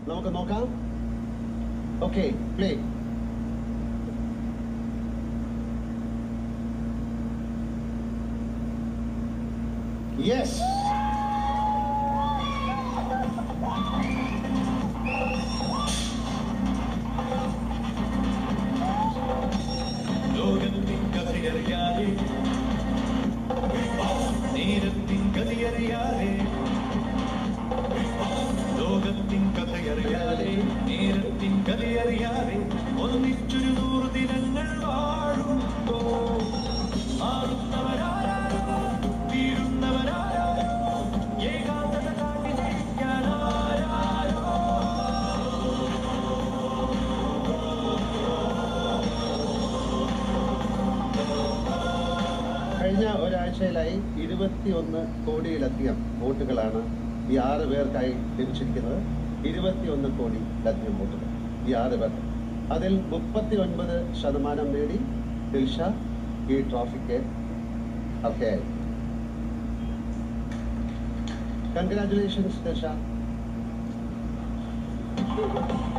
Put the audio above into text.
നമുക്ക് നോക്കാം okay play yes ലോകത്തിൻ കഥയറിയാതെ നേരത്തിൻ കഥയറിയാതെ ലോകത്തിൻ കഥയറിയാതെ നേരത്തിൻ കഥയറിയാതെ ഒന്നിച്ചൊരു നൂറ് ദിനങ്ങൾ വാഴുമ്പോ ആടുന്നവരാരോ തീരുന്നവരാരോ ഏകാന്തത കാട്ടി ജയിക്കാനാരോ കഴിഞ്ഞ ഒരാഴ്ചയിലായി ഇരുപത്തിയൊന്ന് കോടിയിലധികം വോട്ടുകളാണ് ഈ ആറ് പേർക്കായി ലഭിച്ചിരിക്കുന്നത് ഇരുപത്തിയൊന്ന് കോടിയിലധികം വോട്ടുകൾ ഈ ആറ് പേർ അതിൽ മുപ്പത്തി ഒൻപത് ശതമാനം നേടി ദിൽഷ ഈ ട്രോഫിക്ക് അർഹയായി കൺഗ്രാറ്റുലേഷൻസ് ദിൽഷ